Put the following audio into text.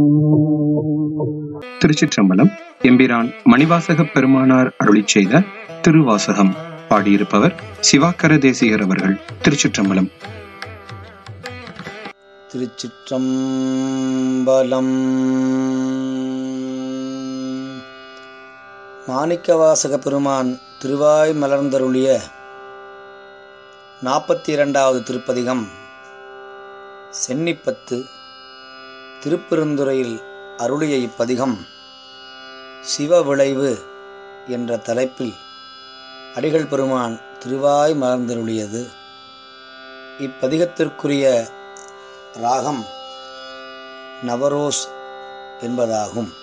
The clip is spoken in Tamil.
திருச்சிற்றம்பலம் எம்பிரான் மணிவாசகப் பெருமானார் அருளிச் செய்த திருவாசகம் பாடியிருப்பவர் சிவாக்கர தேசிகர் அவர்கள் திருச்சிற்றம்பலம் திருச்சிற்றம்பலம் மாணிக்கவாசக பெருமான் திருவாய் மலர்ந்தருளிய நாற்பத்தி இரண்டாவது திருப்பதிகம் சென்னிப்பத்து திருப்பெருந்துறையில் அருளிய இப்பதிகம் சிவ விளைவு என்ற தலைப்பில் அடிகள் பெருமான் திருவாய் மலர்ந்தருளியது இப்பதிகத்திற்குரிய ராகம் நவரோஸ் என்பதாகும்